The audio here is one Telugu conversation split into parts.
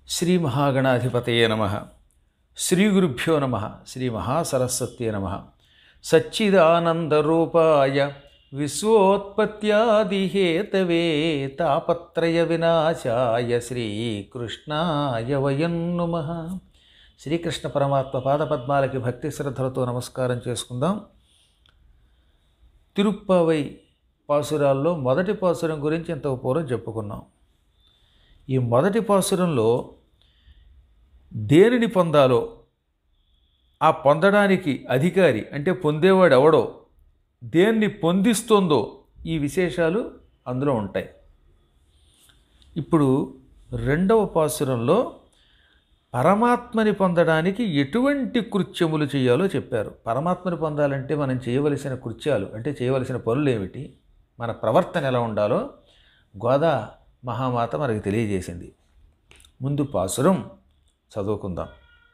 శ్రీ మహాగణాధిపతయే నమ శ్రీ గురుభ్యో నమ శ్రీ మహాసరస్వత్యే నమ సచ్చిదానందరూపాయ విశ్వోత్పత్యాదిహేతవే తాపత్రయ వినాశాయ శ్రీకృష్ణాయ వయం నుమ శ్రీకృష్ణ పరమాత్మ పాదపద్మాలకి భక్తి శ్రద్ధలతో నమస్కారం చేసుకుందాం తిరుప్పావై పాసురాల్లో మొదటి పాసురం గురించి ఇంతకు పూర్వం చెప్పుకున్నాం ఈ మొదటి పాసురంలో దేనిని పొందాలో ఆ పొందడానికి అధికారి అంటే పొందేవాడు ఎవడో దేన్ని పొందిస్తుందో ఈ విశేషాలు అందులో ఉంటాయి ఇప్పుడు రెండవ పాసురంలో పరమాత్మని పొందడానికి ఎటువంటి కృత్యములు చేయాలో చెప్పారు పరమాత్మని పొందాలంటే మనం చేయవలసిన కృత్యాలు అంటే చేయవలసిన పనులు ఏమిటి మన ప్రవర్తన ఎలా ఉండాలో గోదా మహామాత మనకు తెలియజేసింది ముందు పాసురం చదువుకుందాం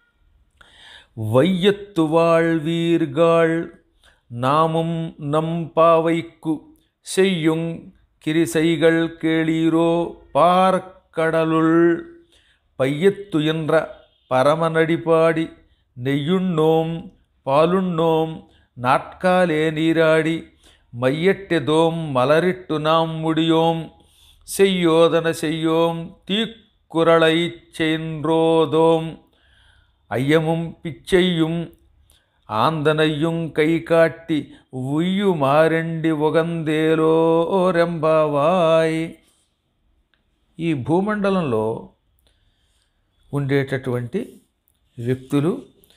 வையத்து வாழ்வீர்கள் நாமும் நம்பாவைக்கு செய்யுங் கிரிசைகள் கேளீரோ பார்க்கடலுள் பையத்துயன்ற பரமநடிபாடி நெய்யுண்ணோம் பாலுண்ணோம் நாட்காலே நீராடி மையட்டெதோம் மலரிட்டு நாம் முடியோம் செய்யோதன செய்யோம் தீக்குறளைச் சென்றோதோம் ஐயமும் பிச்சையும் ஆந்தனையும் கை காட்டி ఉయ్యుమారెండి ఒగందేలోరెంబావాయ్ ఈ భూమండలంలో ఉండేటటువంటి వ్యక్తులు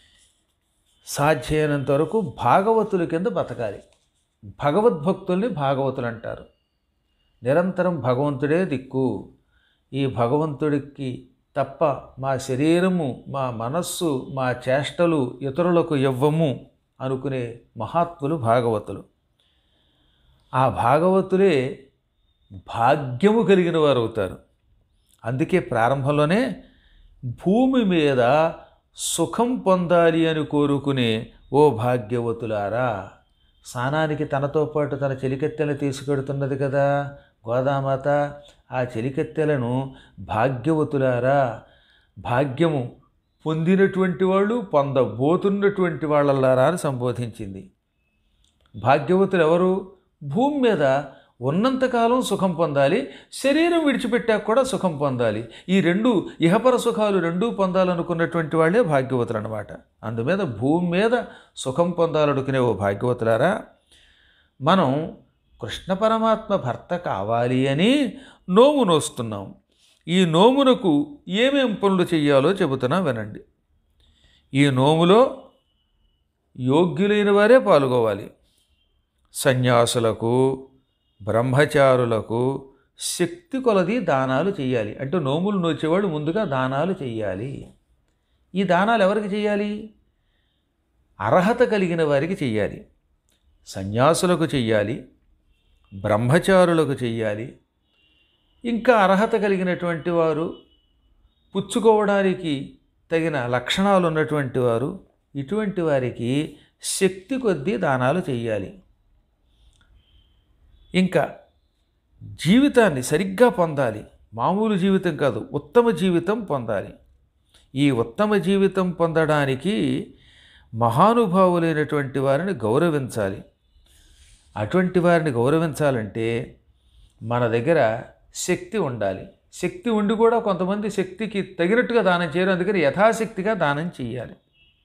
సాధ్యమైనంత వరకు భాగవతుల కింద బతకాలి భగవద్భక్తుల్ని భాగవతులు అంటారు నిరంతరం భగవంతుడే దిక్కు ఈ భగవంతుడికి తప్ప మా శరీరము మా మనస్సు మా చేష్టలు ఇతరులకు ఇవ్వము అనుకునే మహాత్ములు భాగవతులు ఆ భాగవతులే భాగ్యము కలిగిన వారు అవుతారు అందుకే ప్రారంభంలోనే భూమి మీద సుఖం పొందాలి అని కోరుకునే ఓ భాగ్యవతులారా స్నానానికి తనతో పాటు తన చెలికెత్తెలు తీసుకెడుతున్నది కదా గోదామాత ఆ చెలికెత్తెలను భాగ్యవతులారా భాగ్యము పొందినటువంటి వాళ్ళు పొందబోతున్నటువంటి వాళ్ళలారా అని సంబోధించింది భాగ్యవతులు ఎవరు భూమి మీద ఉన్నంతకాలం సుఖం పొందాలి శరీరం విడిచిపెట్టాక కూడా సుఖం పొందాలి ఈ రెండు ఇహపర సుఖాలు రెండూ పొందాలనుకున్నటువంటి వాళ్ళే భాగ్యవతులు అనమాట అందుమీద భూమి మీద సుఖం పొందాలనుకునే ఓ భాగ్యవతులారా మనం కృష్ణ పరమాత్మ భర్త కావాలి అని నోము నోస్తున్నాం ఈ నోమునకు ఏమేం పనులు చేయాలో చెబుతున్నా వినండి ఈ నోములో యోగ్యులైన వారే పాల్గొవాలి సన్యాసులకు బ్రహ్మచారులకు శక్తి కొలది దానాలు చేయాలి అంటే నోములు నోచేవాడు ముందుగా దానాలు చేయాలి ఈ దానాలు ఎవరికి చేయాలి అర్హత కలిగిన వారికి చెయ్యాలి సన్యాసులకు చెయ్యాలి బ్రహ్మచారులకు చెయ్యాలి ఇంకా అర్హత కలిగినటువంటి వారు పుచ్చుకోవడానికి తగిన లక్షణాలు ఉన్నటువంటి వారు ఇటువంటి వారికి శక్తి కొద్దీ దానాలు చేయాలి ఇంకా జీవితాన్ని సరిగ్గా పొందాలి మామూలు జీవితం కాదు ఉత్తమ జీవితం పొందాలి ఈ ఉత్తమ జీవితం పొందడానికి మహానుభావులైనటువంటి వారిని గౌరవించాలి అటువంటి వారిని గౌరవించాలంటే మన దగ్గర శక్తి ఉండాలి శక్తి ఉండి కూడా కొంతమంది శక్తికి తగినట్టుగా దానం చేయరు అందుకని యథాశక్తిగా దానం చేయాలి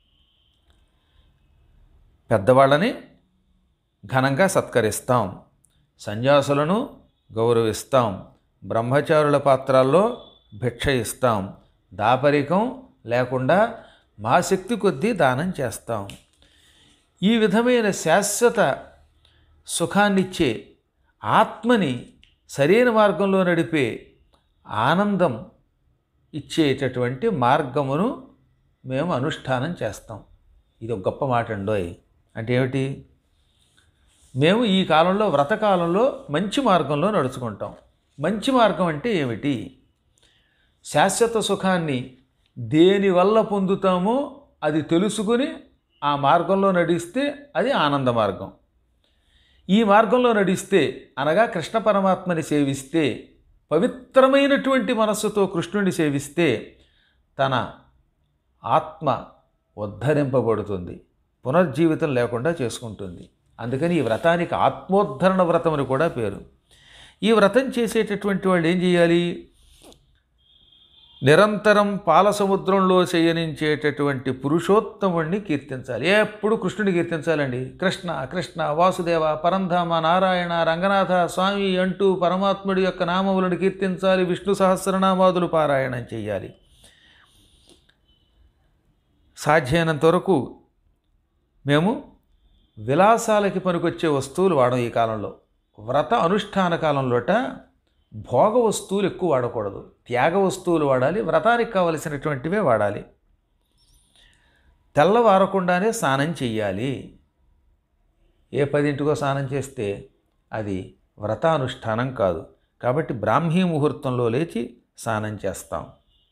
పెద్దవాళ్ళని ఘనంగా సత్కరిస్తాం సన్యాసులను గౌరవిస్తాం బ్రహ్మచారుల పాత్రల్లో భిక్ష ఇస్తాం దాపరికం లేకుండా మా శక్తి కొద్దీ దానం చేస్తాం ఈ విధమైన శాశ్వత సుఖాన్నిచ్చే ఆత్మని సరైన మార్గంలో నడిపే ఆనందం ఇచ్చేటటువంటి మార్గమును మేము అనుష్ఠానం చేస్తాం ఇది ఒక గొప్ప మాట అండోయ్ అంటే ఏమిటి మేము ఈ కాలంలో వ్రతకాలంలో మంచి మార్గంలో నడుచుకుంటాం మంచి మార్గం అంటే ఏమిటి శాశ్వత సుఖాన్ని దేనివల్ల పొందుతామో అది తెలుసుకుని ఆ మార్గంలో నడిస్తే అది ఆనంద మార్గం ఈ మార్గంలో నడిస్తే అనగా కృష్ణ పరమాత్మని సేవిస్తే పవిత్రమైనటువంటి మనస్సుతో కృష్ణుని సేవిస్తే తన ఆత్మ ఉద్ధరింపబడుతుంది పునర్జీవితం లేకుండా చేసుకుంటుంది అందుకని ఈ వ్రతానికి ఆత్మోద్ధరణ వ్రతం అని కూడా పేరు ఈ వ్రతం చేసేటటువంటి వాళ్ళు ఏం చేయాలి నిరంతరం పాల సముద్రంలో శయనించేటటువంటి పురుషోత్తముణ్ణి కీర్తించాలి ఎప్పుడు కృష్ణుని కీర్తించాలండి కృష్ణ కృష్ణ వాసుదేవ పరంధామ నారాయణ రంగనాథ స్వామి అంటూ పరమాత్ముడి యొక్క నామములను కీర్తించాలి విష్ణు సహస్రనామాదులు పారాయణం చేయాలి సాధ్యమైనంత వరకు మేము విలాసాలకి పనికొచ్చే వస్తువులు వాడం ఈ కాలంలో వ్రత అనుష్ఠాన కాలంలోట భోగ వస్తువులు ఎక్కువ వాడకూడదు త్యాగ వస్తువులు వాడాలి వ్రతానికి కావలసినటువంటివే వాడాలి తెల్లవారకుండానే స్నానం చెయ్యాలి ఏ పదింటికో స్నానం చేస్తే అది వ్రతానుష్ఠానం కాదు కాబట్టి బ్రాహ్మీ ముహూర్తంలో లేచి స్నానం చేస్తాం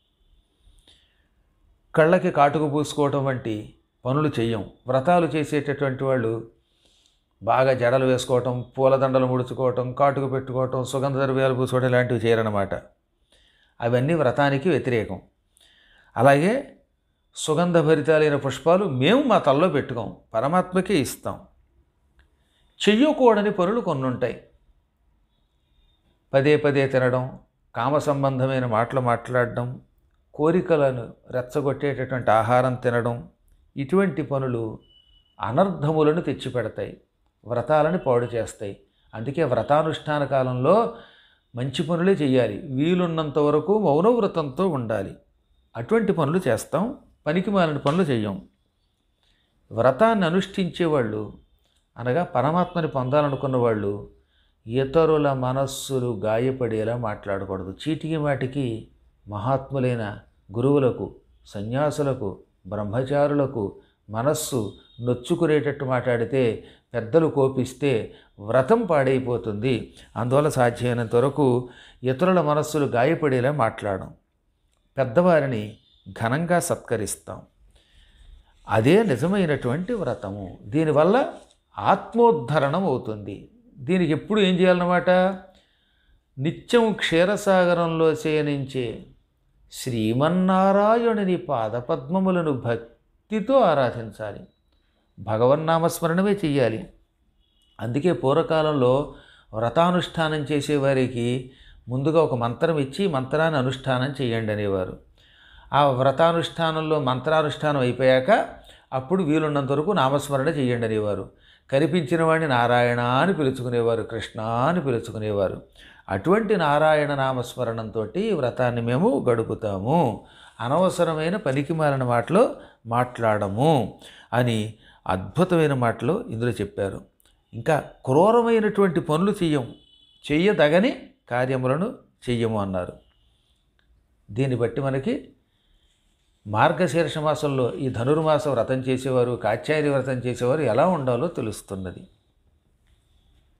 కళ్ళకి కాటుకు పూసుకోవటం వంటి పనులు చెయ్యం వ్రతాలు చేసేటటువంటి వాళ్ళు బాగా జడలు వేసుకోవటం పూలదండలు ముడుచుకోవటం కాటుకు పెట్టుకోవటం సుగంధ ద్రవ్యాలు పూసుకోవటం ఇలాంటివి చేయరన్నమాట అవన్నీ వ్రతానికి వ్యతిరేకం అలాగే సుగంధభరితాలైన పుష్పాలు మేము మా తల్లో పెట్టుకోం పరమాత్మకే ఇస్తాం చెయ్యకూడని పనులు కొన్ని ఉంటాయి పదే పదే తినడం కామ సంబంధమైన మాటలు మాట్లాడడం కోరికలను రెచ్చగొట్టేటటువంటి ఆహారం తినడం ఇటువంటి పనులు అనర్థములను తెచ్చిపెడతాయి వ్రతాలను పాడు చేస్తాయి అందుకే వ్రతానుష్ఠాన కాలంలో మంచి పనులే చేయాలి వీలున్నంత వరకు మౌనవ్రతంతో ఉండాలి అటువంటి పనులు చేస్తాం పనికి మాలిన పనులు చెయ్యం వ్రతాన్ని అనుష్ఠించేవాళ్ళు అనగా పరమాత్మని పొందాలనుకున్న వాళ్ళు ఇతరుల మనస్సులు గాయపడేలా మాట్లాడకూడదు చీటికి మాటికి మహాత్ములైన గురువులకు సన్యాసులకు బ్రహ్మచారులకు మనస్సు నొచ్చుకునేటట్టు మాట్లాడితే పెద్దలు కోపిస్తే వ్రతం పాడైపోతుంది అందువల్ల సాధ్యమైనంత వరకు ఇతరుల మనస్సులు గాయపడేలా మాట్లాడడం పెద్దవారిని ఘనంగా సత్కరిస్తాం అదే నిజమైనటువంటి వ్రతము దీనివల్ల ఆత్మోద్ధరణం అవుతుంది దీనికి ఎప్పుడు ఏం చేయాలన్నమాట నిత్యం క్షీరసాగరంలో శయనించే శ్రీమన్నారాయణుని పాదపద్మములను భక్తితో ఆరాధించాలి భగవన్నామస్మరణమే చెయ్యాలి అందుకే పూర్వకాలంలో వ్రతానుష్ఠానం చేసేవారికి ముందుగా ఒక మంత్రం ఇచ్చి మంత్రాన్ని అనుష్ఠానం చేయండి అనేవారు ఆ వ్రతానుష్ఠానంలో మంత్రానుష్ఠానం అయిపోయాక అప్పుడు వీలున్నంత వరకు నామస్మరణ చేయండి అనేవారు కనిపించిన వాడిని నారాయణ అని పిలుచుకునేవారు కృష్ణ అని పిలుచుకునేవారు అటువంటి నారాయణ నామస్మరణంతో ఈ వ్రతాన్ని మేము గడుపుతాము అనవసరమైన పనికిమాలిన మాటలు మాట్లాడము అని అద్భుతమైన మాటలు ఇందులో చెప్పారు ఇంకా క్రూరమైనటువంటి పనులు చెయ్యం చెయ్యదగని కార్యములను చెయ్యము అన్నారు దీన్ని బట్టి మనకి మార్గశీర్ష మాసంలో ఈ ధనుర్మాస వ్రతం చేసేవారు కాత్యాయని వ్రతం చేసేవారు ఎలా ఉండాలో తెలుస్తున్నది